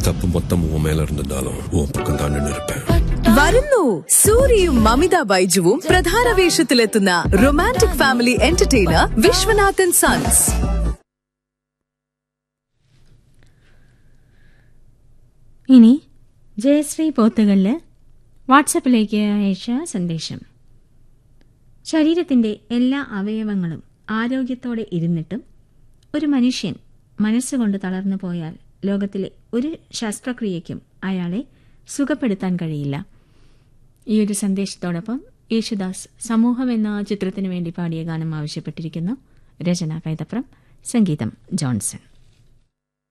தப்பு மொத்தம் உன் மேல இருந்திருந்தாலும் உன் பக்கம் தான் நின்று இருப்பேன் വരുന്നു സൂര്യയും മമിത ബൈജുവും പ്രധാന വേഷത്തിലെത്തുന്ന romantic family entertainer Viswanathan sons ഇനി ജയശ്രീ പോത്തുകളില് വാട്സപ്പിലേക്ക് അയച്ച സന്ദേശം ശരീരത്തിൻ്റെ എല്ലാ അവയവങ്ങളും ആരോഗ്യത്തോടെ ഇരുന്നിട്ടും ഒരു മനുഷ്യൻ മനസ്സുകൊണ്ട് തളർന്നു പോയാൽ ലോകത്തിലെ ഒരു ശസ്ത്രക്രിയയ്ക്കും അയാളെ സുഖപ്പെടുത്താൻ കഴിയില്ല ഈ ഒരു സന്ദേശത്തോടൊപ്പം യേശുദാസ് സമൂഹം എന്ന ചിത്രത്തിനു വേണ്ടി പാടിയ ഗാനം ആവശ്യപ്പെട്ടിരിക്കുന്നു രചന കൈതപ്രം സംഗീതം ജോൺസൺ